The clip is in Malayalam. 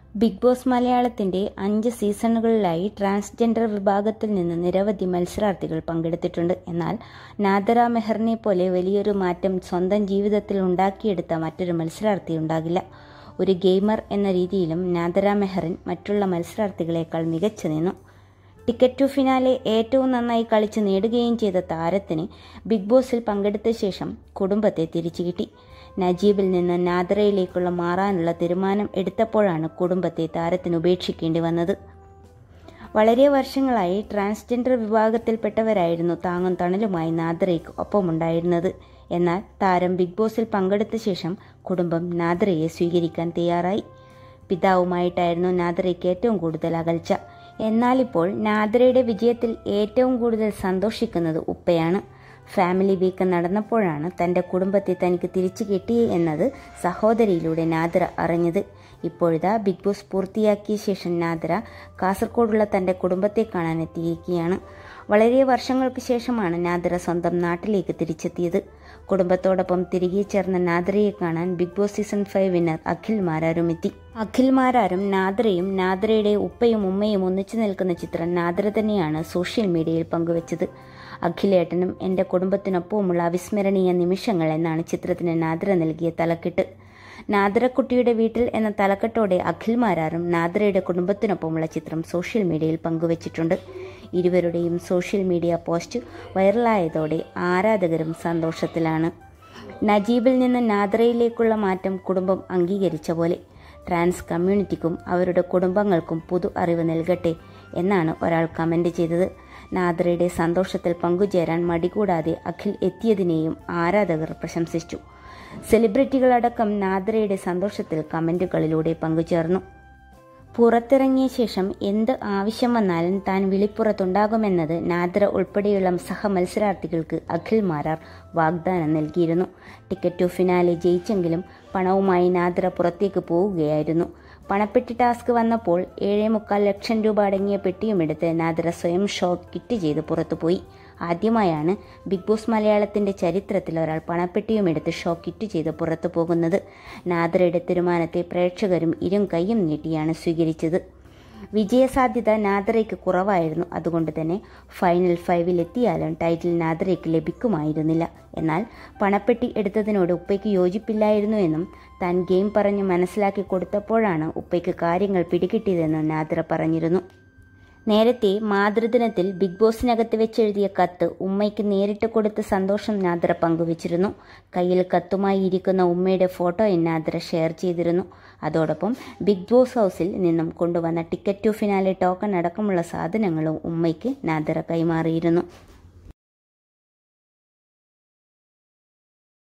ബിഗ് ബോസ് മലയാളത്തിന്റെ അഞ്ച് സീസണുകളിലായി ട്രാൻസ്ജെൻഡർ വിഭാഗത്തിൽ നിന്ന് നിരവധി മത്സരാർത്ഥികൾ പങ്കെടുത്തിട്ടുണ്ട് എന്നാൽ നാദറ മെഹറിനെ പോലെ വലിയൊരു മാറ്റം സ്വന്തം ജീവിതത്തിൽ ഉണ്ടാക്കിയെടുത്ത മറ്റൊരു മത്സരാർത്ഥി ഉണ്ടാകില്ല ഒരു ഗെയിമർ എന്ന രീതിയിലും നാദറ മെഹറിൻ മറ്റുള്ള മത്സരാർത്ഥികളെക്കാൾ മികച്ചു നിന്നു ടിക്കറ്റ് ടു ഫിനാലെ ഏറ്റവും നന്നായി കളിച്ച് നേടുകയും ചെയ്ത താരത്തിന് ബിഗ് ബോസിൽ പങ്കെടുത്ത ശേഷം കുടുംബത്തെ തിരിച്ചു കിട്ടി നജീബിൽ നിന്ന് നാദറയിലേക്കുള്ള മാറാനുള്ള തീരുമാനം എടുത്തപ്പോഴാണ് കുടുംബത്തെ താരത്തിന് ഉപേക്ഷിക്കേണ്ടി വന്നത് വളരെ വർഷങ്ങളായി ട്രാൻസ്ജെൻഡർ വിഭാഗത്തിൽപ്പെട്ടവരായിരുന്നു താങ്ങും തണലുമായി നാദ്രയ്ക്ക് ഒപ്പമുണ്ടായിരുന്നത് എന്നാൽ താരം ബിഗ് ബോസിൽ പങ്കെടുത്ത ശേഷം കുടുംബം നാദ്രയെ സ്വീകരിക്കാൻ തയ്യാറായി പിതാവുമായിട്ടായിരുന്നു നാദ്രയ്ക്ക് ഏറ്റവും കൂടുതൽ അകൽച്ച എന്നാലിപ്പോൾ നാദ്രയുടെ വിജയത്തിൽ ഏറ്റവും കൂടുതൽ സന്തോഷിക്കുന്നത് ഉപ്പയാണ് ഫാമിലി വീക്ക് നടന്നപ്പോഴാണ് തൻ്റെ കുടുംബത്തെ തനിക്ക് തിരിച്ചു കിട്ടി എന്നത് സഹോദരിയിലൂടെ നാദ്ര അറിഞ്ഞത് ഇപ്പോഴിതാ ബിഗ് ബോസ് പൂർത്തിയാക്കിയ ശേഷം നാദ്ര കാസർഗോഡുള്ള തൻ്റെ കുടുംബത്തെ കാണാൻ എത്തിയിരിക്കുകയാണ് വളരെ വർഷങ്ങൾക്ക് ശേഷമാണ് നാദ്ര സ്വന്തം നാട്ടിലേക്ക് തിരിച്ചെത്തിയത് കുടുംബത്തോടൊപ്പം തിരികെ ചേർന്ന നാദ്രയെ കാണാൻ big boss season five winner Akhil മാരാരും എത്തി അഖിൽ മാരാരും നാദ്രയും നാദ്രയുടെ ഉപ്പയും ഉമ്മയും ഒന്നിച്ചു നിൽക്കുന്ന ചിത്രം നാദ്ര തന്നെയാണ് സോഷ്യൽ മീഡിയയിൽ പങ്കുവച്ചത് അഖിലേട്ടനും എൻ്റെ കുടുംബത്തിനൊപ്പവുമുള്ള അവിസ്മരണീയ നിമിഷങ്ങൾ എന്നാണ് ചിത്രത്തിന് നാദ്ര നൽകിയ തലക്കെട്ട് നാദ്രക്കുട്ടിയുടെ വീട്ടിൽ എന്ന തലക്കെട്ടോടെ അഖിൽ മാരാറും നാദ്രയുടെ കുടുംബത്തിനൊപ്പമുള്ള ചിത്രം സോഷ്യൽ മീഡിയയിൽ പങ്കുവച്ചിട്ടുണ്ട് ഇരുവരുടെയും സോഷ്യൽ മീഡിയ പോസ്റ്റ് വൈറലായതോടെ ആരാധകരും സന്തോഷത്തിലാണ് നജീബിൽ നിന്ന് നാദ്രയിലേക്കുള്ള മാറ്റം കുടുംബം അംഗീകരിച്ച പോലെ ട്രാൻസ് കമ്മ്യൂണിറ്റിക്കും അവരുടെ കുടുംബങ്ങൾക്കും പുതു അറിവ് നൽകട്ടെ എന്നാണ് ഒരാൾ കമൻ്റ് ചെയ്തത് നാദ്രയുടെ സന്തോഷത്തിൽ പങ്കുചേരാൻ മടികൂടാതെ അഖിൽ എത്തിയതിനെയും ആരാധകർ പ്രശംസിച്ചു സെലിബ്രിറ്റികളടക്കം നാദ്രയുടെ സന്തോഷത്തിൽ കമൻറ്റുകളിലൂടെ പങ്കുചേർന്നു പുറത്തിറങ്ങിയ ശേഷം എന്ത് ആവശ്യം വന്നാലും താൻ വിളിപ്പുറത്തുണ്ടാകുമെന്നത് നാദ്ര ഉൾപ്പെടെയുള്ള സഹമത്സരാർത്ഥികൾക്ക് അഖിൽ മാരാർ വാഗ്ദാനം നൽകിയിരുന്നു ടിക്കറ്റ് ടു ഫിനാലെ ജയിച്ചെങ്കിലും പണവുമായി നാദ്ര പുറത്തേക്ക് പോവുകയായിരുന്നു പണപ്പെട്ടി ടാസ്ക് വന്നപ്പോൾ ഏഴേ മുക്കാൽ ലക്ഷം രൂപ അടങ്ങിയ പെട്ടിയുമെടുത്ത് നാദ്ര സ്വയം ഷോട്ട് കിറ്റ് ചെയ്ത് പുറത്തുപോയി ആദ്യമായാണ് ബിഗ് ബോസ് മലയാളത്തിന്റെ ചരിത്രത്തിൽ ഒരാൾ പണപ്പെട്ടിയും എടുത്ത് ഷോ കിറ്റ് ചെയ്ത് പുറത്തു പോകുന്നത് നാദ്രയുടെ തീരുമാനത്തെ പ്രേക്ഷകരും ഇരും കൈയും നീട്ടിയാണ് സ്വീകരിച്ചത് വിജയസാധ്യത നാദ്രയ്ക്ക് കുറവായിരുന്നു അതുകൊണ്ട് തന്നെ ഫൈനൽ ഫൈവിൽ എത്തിയാലും ടൈറ്റിൽ നാദ്രയ്ക്ക് ലഭിക്കുമായിരുന്നില്ല എന്നാൽ പണപ്പെട്ടി എടുത്തതിനോട് ഉപ്പയ്ക്ക് യോജിപ്പില്ലായിരുന്നു എന്നും താൻ ഗെയിം പറഞ്ഞ് മനസ്സിലാക്കി കൊടുത്തപ്പോഴാണ് ഉപ്പയ്ക്ക് കാര്യങ്ങൾ പിടികിട്ടിയതെന്ന് നാദ്ര പറഞ്ഞിരുന്നു നേരത്തെ മാതൃദിനത്തിൽ ബിഗ് ബോസിനകത്ത് വെച്ചെഴുതിയ കത്ത് ഉമ്മയ്ക്ക് നേരിട്ട് കൊടുത്ത സന്തോഷം നാദ്ര പങ്കുവച്ചിരുന്നു കയ്യിൽ കത്തുമായി ഇരിക്കുന്ന ഉമ്മയുടെ ഫോട്ടോ നാദ്ര ഷെയർ ചെയ്തിരുന്നു അതോടൊപ്പം ബിഗ് ബോസ് ഹൗസിൽ നിന്നും കൊണ്ടുവന്ന ടിക്കറ്റ് ടു ഫിനാലെ ടോക്കൺ അടക്കമുള്ള സാധനങ്ങളും ഉമ്മയ്ക്ക് നാദ്ര കൈമാറിയിരുന്നു